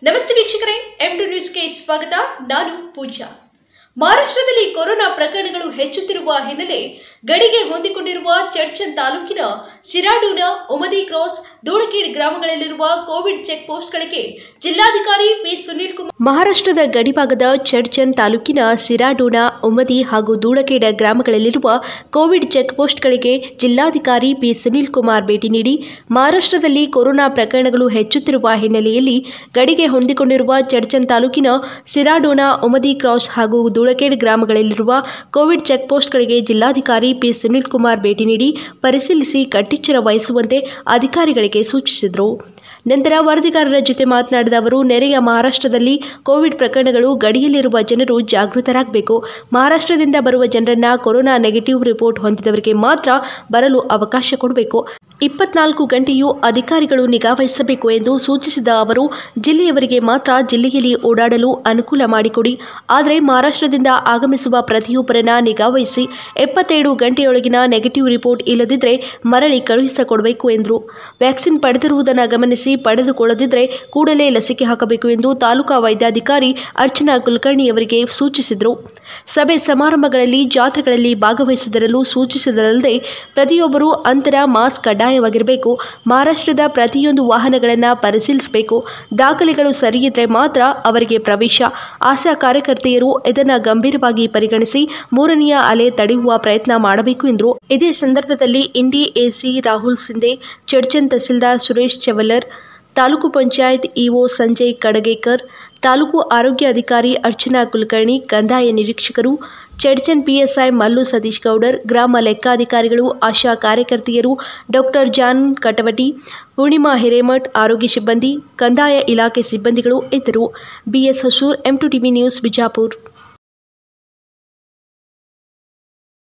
ನಮಸ್ತೆ ವೀಕ್ಷಕರೇ M to ನ್ಯೂಸ್ಗೆ ಸ್ವಾಗತ ನಾನು ಪೂಜಾ ಮಹಾರಾಷ್ಟ್ರದಲ್ಲಿ ಕೊರೋನಾ ಪ್ರಕರಣಗಳು ಹೆಚ್ಚುತ್ತಿರುವ ಹಿನ್ನೆಲೆ ಗಡಿಗೆ ಹೊಂದಿಕೊಂಡಿರುವ ಚಡ್ಚನ್ ತಾಲೂಕಿನ ಸಿರಾಡೂನ ಉಮದಿ ಕ್ರಾಸ್ ಧೂಳಕೀಡ್ ಗ್ರಾಮಗಳಲ್ಲಿರುವ ಕೋವಿಡ್ ಚೆಕ್ ಪೋಸ್ಟ್ಗಳಿಗೆ ಜಿಲ್ಲಾಧಿಕಾರಿ ಪಿ ಸುನೀಲ್ ಕುಮಾರ್ ಮಹಾರಾಷ್ಟ್ರದ ಗಡಿಭಾಗದ ಚಡ್ಚನ್ ತಾಲೂಕಿನ ಸಿರಾಡೂನ ಉಮದಿ ಹಾಗೂ ಧೂಳಕೇಡ ಗ್ರಾಮಗಳಲ್ಲಿರುವ ಕೋವಿಡ್ ಚೆಕ್ ಪೋಸ್ಟ್ಗಳಿಗೆ ಜಿಲ್ಲಾಧಿಕಾರಿ ಪಿ ಸುನೀಲ್ ಕುಮಾರ್ ಭೇಟಿ ನೀಡಿ ಮಹಾರಾಷ್ಟ್ರದಲ್ಲಿ ಕೊರೋನಾ ಪ್ರಕರಣಗಳು ಹೆಚ್ಚುತ್ತಿರುವ ಹಿನ್ನೆಲೆಯಲ್ಲಿ ಗಡಿಗೆ ಹೊಂದಿಕೊಂಡಿರುವ ಚಡ್ಚನ್ ತಾಲೂಕಿನ ಸಿರಾಡೋನ ಉಮದಿ ಕ್ರಾಸ್ ಹಾಗೂ ಧೂಳಕೇಡ್ ಗ್ರಾಮಗಳಲ್ಲಿರುವ ಕೋವಿಡ್ ಚೆಕ್ ಪೋಸ್ಟ್ಗಳಿಗೆ ಜಿಲ್ಲಾಧಿಕಾರಿ ಪಿ ಸುನೀಲ್ ಕುಮಾರ್ ಭೇಟಿ ನೀಡಿ ಪರಿಶೀಲಿಸಿ ಕಟ್ಟೆಚ್ಚರ ವಹಿಸುವಂತೆ ಅಧಿಕಾರಿಗಳಿಗೆ ಸೂಚಿಸಿದರು ನಂತರ ವರದಿಗಾರರ ಜೊತೆ ಮಾತನಾಡಿದ ಅವರು ನೆರೆಯ ಮಹಾರಾಷ್ಟ್ರದಲ್ಲಿ ಕೋವಿಡ್ ಪ್ರಕರಣಗಳು ಗಡಿಯಲ್ಲಿರುವ ಜನರು ಜಾಗೃತರಾಗಬೇಕು ಮಹಾರಾಷ್ಟ್ರದಿಂದ ಬರುವ ಜನರನ್ನ ಕೊರೋನಾ ನೆಗೆಟಿವ್ ರಿಪೋರ್ಟ್ ಹೊಂದಿದವರಿಗೆ ಮಾತ್ರ ಬರಲು ಅವಕಾಶ ಕೊಡಬೇಕು ಇಪ್ಪತ್ನಾಲ್ಕು ಗಂಟೆಯೂ ಅಧಿಕಾರಿಗಳು ನಿಗಾವಹಿಸಬೇಕು ಎಂದು ಸೂಚಿಸಿದ ಅವರು ಜಿಲ್ಲೆಯವರಿಗೆ ಮಾತ್ರ ಜಿಲ್ಲೆಯಲ್ಲಿ ಓಡಾಡಲು ಅನುಕೂಲ ಮಾಡಿಕೊಡಿ ಆದರೆ ಮಹಾರಾಷ್ಟ್ರದಿಂದ ಆಗಮಿಸುವ ಪ್ರತಿಯೊಬ್ಬರನ್ನ ನಿಗಾವಹಿಸಿ ಎಪ್ಪತ್ತೇಳು ಗಂಟೆಯೊಳಗಿನ ನೆಗೆಟಿವ್ ರಿಪೋರ್ಟ್ ಇಲ್ಲದಿದ್ದರೆ ಮರಳಿ ಕಳುಹಿಸಿಕೊಡಬೇಕು ಎಂದರು ವ್ಯಾಕ್ಸಿನ್ ಪಡೆದಿರುವುದನ್ನು ಗಮನಿಸಿ ಪಡೆದುಕೊಳ್ಳದಿದ್ದರೆ ಕೂಡಲೇ ಲಸಿಕೆ ಹಾಕಬೇಕು ಎಂದು ತಾಲೂಕಾ ವೈದ್ಯಾಧಿಕಾರಿ ಅರ್ಚನಾ ಕುಲಕರ್ಣಿಯವರಿಗೆ ಸೂಚಿಸಿದರು ಸಭೆ ಸಮಾರಂಭಗಳಲ್ಲಿ ಜಾತ್ರೆಗಳಲ್ಲಿ ಭಾಗವಹಿಸದಿರಲು ಸೂಚಿಸಿದರಲ್ಲದೆ ಪ್ರತಿಯೊಬ್ಬರೂ ಅಂತರ ಮಾಸ್ಕ್ ಕಡ್ಡಾಯವಾಗಿರಬೇಕು ಮಹಾರಾಷ್ಟ್ರದ ಪ್ರತಿಯೊಂದು ವಾಹನಗಳನ್ನು ಪರಿಶೀಲಿಸಬೇಕು ದಾಖಲೆಗಳು ಸರಿಯಿದ್ರೆ ಮಾತ್ರ ಅವರಿಗೆ ಪ್ರವೇಶ ಆಶಾ ಕಾರ್ಯಕರ್ತೆಯರು ಇದನ್ನು ಗಂಭೀರವಾಗಿ ಪರಿಗಣಿಸಿ ಮೂರನೆಯ ಅಲೆ ತಡೆಯುವ ಪ್ರಯತ್ನ ಮಾಡಬೇಕು ಎಂದರು ಇದೇ ಸಂದರ್ಭದಲ್ಲಿ ಇಂಡಿ ಎಸಿ ರಾಹುಲ್ ಸಿಂಧೆ ಚಡ್ಚನ್ ತಹಸೀಲ್ದಾರ್ ಸುರೇಶ್ ಚವಲರ್ ತಾಲೂಕು ಪಂಚಾಯತ್ ಇಒ ಸಂಜಯ್ ಕಡಗೇಕರ್ ತಾಲೂಕು ಆರೋಗ್ಯ ಅಧಿಕಾರಿ ಅರ್ಚನಾ ಕುಲಕರ್ಣಿ ಕಂದಾಯ ನಿರೀಕ್ಷಕರು ಚಡ್ಚನ್ ಪಿಎಸ್ಐ ಮಲ್ಲು ಸತೀಶ್ ಗೌಡರ್ ಗ್ರಾಮ ಲೆಕ್ಕಾಧಿಕಾರಿಗಳು ಆಶಾ ಕಾರ್ಯಕರ್ತೆಯರು ಡಾಕ್ಟರ್ ಜಾನ್ ಕಟವಟಿ ಪೂರ್ಣಿಮಾ ಹಿರೇಮಠ್ ಆರೋಗ್ಯ ಸಿಬ್ಬಂದಿ ಕಂದಾಯ ಇಲಾಖೆ ಸಿಬ್ಬಂದಿಗಳು ಇದ್ದರು BS Hasur M two TV news Bijapur